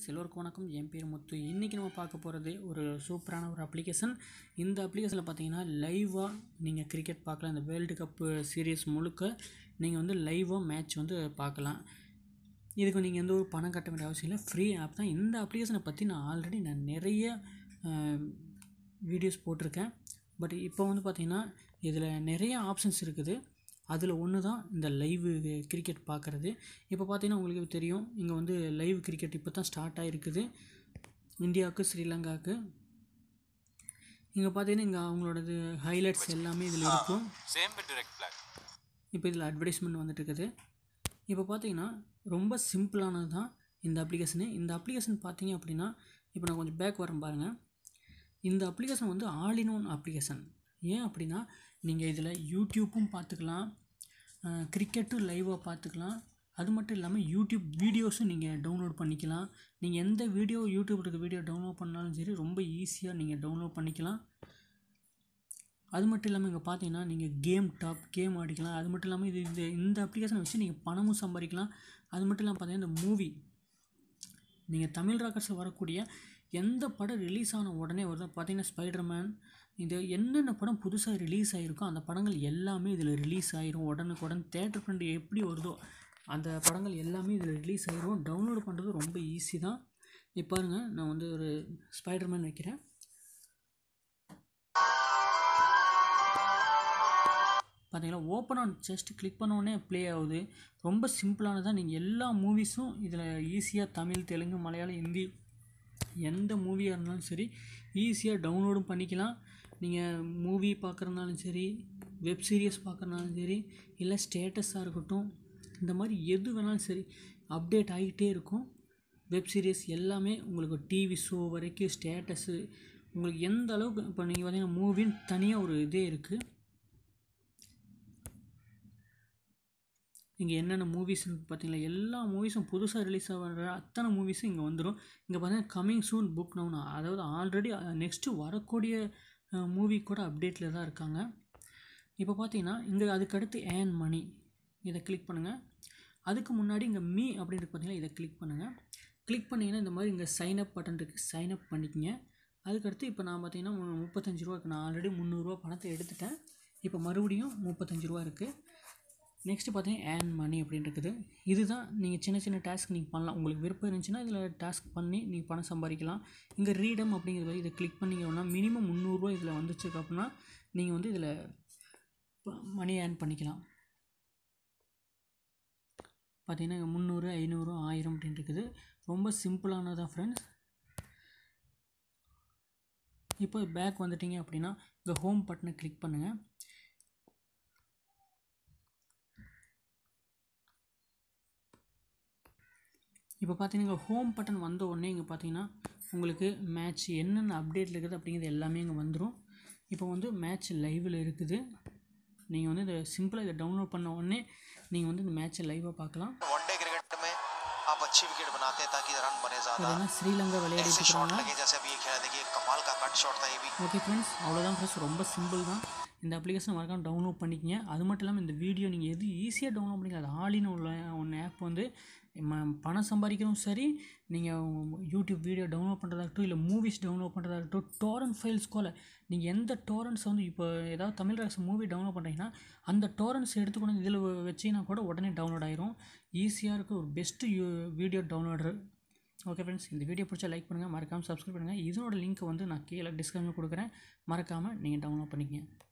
எல்லோருக்கும் வணக்கம் என் பேர் முத்து இன்றைக்கி நம்ம பார்க்க போகிறது ஒரு சூப்பரான ஒரு அப்ளிகேஷன் இந்த அப்ளிகேஷனில் பார்த்தீங்கன்னா லைவாக நீங்கள் கிரிக்கெட் பார்க்கலாம் இந்த வேர்ல்டு கப்பு சீரீஸ் முழுக்க நீங்கள் வந்து லைவாக மேட்ச் வந்து பார்க்கலாம் இதுக்கு நீங்கள் எந்த ஒரு பணம் கட்ட வேண்டிய அவசியம் இல்லை ஃப்ரீ ஆப் தான் இந்த அப்ளிகேஷனை பற்றி நான் ஆல்ரெடி நான் நிறைய வீடியோஸ் போட்டிருக்கேன் பட் இப்போ வந்து பார்த்திங்கன்னா இதில் நிறைய ஆப்ஷன்ஸ் இருக்குது அதில் ஒன்று தான் இந்த லைவ் கிரிக்கெட் பார்க்குறது இப்போ பார்த்தீங்கன்னா உங்களுக்கு தெரியும் இங்கே வந்து லைவ் கிரிக்கெட் இப்போ தான் ஸ்டார்ட் ஆகிருக்குது இந்தியாவுக்கு ஸ்ரீலங்காவுக்கு இங்கே பார்த்தீங்கன்னா இங்கே அவங்களோடது ஹைலைட்ஸ் எல்லாமே இதில் இருக்கும் सेम पे डायरेक्ट फ्लैग இப்போ இதில் அட்வர்டைஸ்மெண்ட் வந்துட்டு இருக்குது இப்போ பார்த்தீங்கன்னா ரொம்ப சிம்பிளானது தான் இந்த அப்ளிகேஷனு இந்த அப்ளிகேஷன் பார்த்தீங்க அப்படின்னா இப்போ நான் கொஞ்சம் பேக் வரேன் பாருங்கள் இந்த அப்ளிகேஷன் வந்து ஆல் இன் ஒன் அப்ளிகேஷன் ஏன் அப்படின்னா நீங்கள் இதில் யூடியூப்பும் பார்த்துக்கலாம் கிரிக்கெட்டும் லைவாக பார்த்துக்கலாம் அது மட்டும் இல்லாமல் யூடியூப் வீடியோஸும் நீங்கள் டவுன்லோட் பண்ணிக்கலாம் நீங்கள் எந்த வீடியோ யூடியூப் இருக்க வீடியோ டவுன்லோட் பண்ணாலும் சரி ரொம்ப ஈஸியாக நீங்கள் டவுன்லோட் பண்ணிக்கலாம் அது மட்டும் இல்லாமல் இங்கே பார்த்தீங்கன்னா நீங்கள் கேம் டாப் கேம் ஆடிக்கலாம் அது மட்டும் இல்லாமல் இது இந்த இந்த அப்ளிகேஷனை வச்சு நீங்கள் பணமும் சம்பாதிக்கலாம் அது மட்டும் இல்லாமல் பார்த்தீங்கன்னா இந்த மூவி நீங்கள் தமிழ் ராக்கர்ஸில் வரக்கூடிய எந்த படம் ரிலீஸ் ஆன உடனே வருதோ பார்த்தீங்கன்னா ஸ்பைடர்மேன் இது என்னென்ன படம் புதுசாக ரிலீஸ் ஆகிருக்கோ அந்த படங்கள் எல்லாமே இதில் ரிலீஸ் ஆயிரும் உடனுக்குடன் தேட்டர் ஃப்ரெண்டு எப்படி வருதோ அந்த படங்கள் எல்லாமே இதில் ரிலீஸ் ஆயிரும் டவுன்லோட் பண்ணுறது ரொம்ப ஈஸி தான் இப்போ பாருங்கள் நான் வந்து ஒரு ஸ்பைடர்மேன் வைக்கிறேன் பார்த்தீங்களா ஓப்பன் ஆன் ஜஸ்ட் கிளிக் பண்ண உடனே ப்ளே ஆகுது ரொம்ப சிம்பிளானதாக நீங்கள் எல்லா மூவிஸும் இதில் ஈஸியாக தமிழ் தெலுங்கு மலையாளம் ஹிந்தி எந்த மூவியாக இருந்தாலும் சரி ஈஸியாக டவுன்லோடும் பண்ணிக்கலாம் நீங்கள் மூவி பார்க்குறதுனாலும் சரி வெப் சீரிஸ் பார்க்குறதுனாலும் சரி இல்லை ஸ்டேட்டஸாக இருக்கட்டும் இந்த மாதிரி எது வேணாலும் சரி அப்டேட் ஆகிட்டே இருக்கும் வெப் சீரிஸ் எல்லாமே உங்களுக்கு டிவி ஷோ வரைக்கும் ஸ்டேட்டஸு உங்களுக்கு எந்த அளவுக்கு இப்போ நீங்கள் பார்த்தீங்கன்னா மூவின்னு தனியாக ஒரு இதே இருக்குது இங்கே என்னென்ன மூவிஸ் பார்த்தீங்களா எல்லா மூவிஸும் புதுசாக ரிலீஸ் ஆகிற அத்தனை மூவிஸும் இங்கே வந்துடும் இங்கே பார்த்தீங்கன்னா கமிங் சூன் புக் நவுன் அதாவது ஆல்ரெடி நெக்ஸ்ட்டு வரக்கூடிய மூவி கூட அப்டேட்டில் தான் இருக்காங்க இப்போ பார்த்தீங்கன்னா இங்கே அதுக்கடுத்து ஏன் மணி இதை கிளிக் பண்ணுங்கள் அதுக்கு முன்னாடி இங்கே மீ அப்படின்றது பார்த்தீங்கன்னா இதை கிளிக் பண்ணுங்கள் கிளிக் பண்ணிங்கன்னா இந்த மாதிரி இங்கே சைன் அப் பட்டன் இருக்குது சைன் அப் பண்ணிக்கங்க அதுக்கடுத்து இப்போ நான் பார்த்தீங்கன்னா மு- முப்பத்தஞ்சு ரூபா இருக்கு நான் ஆல்ரெடி முந்நூறுரூவா பணத்தை எடுத்துட்டேன் இப்போ மறுபடியும் முப்பத்தஞ்சு ரூபா இருக்குது நெக்ஸ்ட்டு பார்த்தீங்கன்னா ஏன் மணி அப்படின்னு இருக்குது இதுதான் நீங்கள் சின்ன சின்ன டாஸ்க் நீங்கள் பண்ணலாம் உங்களுக்கு விருப்பம் இருந்துச்சுன்னா இதில் டாஸ்க் பண்ணி நீங்கள் பணம் சம்பாதிக்கலாம் இங்கே ரீடம் அப்படிங்கிறது இதை கிளிக் பண்ணிங்கன்னா மினிமம் முந்நூறுரூவா இதில் வந்துச்சு அப்படின்னா நீங்கள் வந்து இதில் மணி ஏர்ன் பண்ணிக்கலாம் பார்த்தீங்கன்னா இங்க முந்நூறு ஐநூறு ஆயிரம் அப்படின்னு இருக்குது ரொம்ப சிம்பிளானதான் ஃப்ரெண்ட்ஸ் இப்போ பேக் வந்துட்டீங்க அப்படின்னா இங்கே ஹோம் பட்டனை கிளிக் பண்ணுங்கள் இப்போ பார்த்தீங்கன்னா ஹோம் பட்டன் வந்த உடனே இங்கே பார்த்தீங்கன்னா உங்களுக்கு மேட்ச் என்னென்ன அப்டேட்டில் இருக்குது அப்படிங்கிறது எல்லாமே இங்கே வந்துடும் இப்போ வந்து மேட்ச் லைவில் இருக்குது நீங்கள் வந்து இதை சிம்பிளாக இதை டவுன்லோட் பண்ண உடனே நீங்கள் வந்து இந்த மேட்ச்சை லைவாக பார்க்கலாம் वनडे क्रिकेट में आप अच्छी विकेट बनाते हैं ताकि रन बने ज्यादा பார்த்தீங்கன்னா ஸ்ரீலங்கா விளையாடிட்டு ऐसे शॉट இருக்காங்க लगे जैसे अभी ये खेला देखिए कमाल का कट शॉट था ये भी ஓகே ஃப்ரெண்ட்ஸ் அவ்வளோதான் ஃப்ரெண்ட்ஸ் ரொம்ப சிம்பிள் தான் இந்த அப்ளிகேஷன் மறக்காம டவுன்லோட் பண்ணிக்கங்க அது மட்டும் இல்லாமல் இந்த வீடியோ நீங்கள் எது ஈஸியாக டவுன்லோட் பண்ணிக்கலாம் அது ஆலின்னு உள்ள ஒன்று ஆப் வந்து ம- பணம் சம்பாதிக்கிறதும் சரி நீங்கள் யூடியூப் வீடியோ டவுன்லோட் பண்ணுறதாகட்டும் இல்லை மூவிஸ் டவுன்லோட் பண்ணுறதாகட்டும் டோரண்ட் ஃபைல்ஸ் கோல நீங்கள் எந்த டோரண்ட்ஸ் வந்து இப்போ ஏதாவது தமிழ் ராக்ஸ் மூவி டவுன்லோட் பண்ணுறீங்கன்னா அந்த டோரண்ட்ஸ் எடுத்துக்கொண்டு இதில் வச்சிங்கன்னா கூட உடனே டவுன்லோட் ஆயிரும் ஈஸியாக இருக்க ஒரு best video downloader okay friends இந்த வீடியோ பிடிச்சா லைக் பண்ணுங்கள் மறக்காமல் சப்ஸ்கிரைப் பண்ணுங்கள் இதனோட லிங்க் வந்து நான் கீழே டிஸ்கிரிப்ஷனில் கொடுக்குறேன் மறக்காமல் நீங்கள் டவுன்லோட் பண்ணிக்கங்க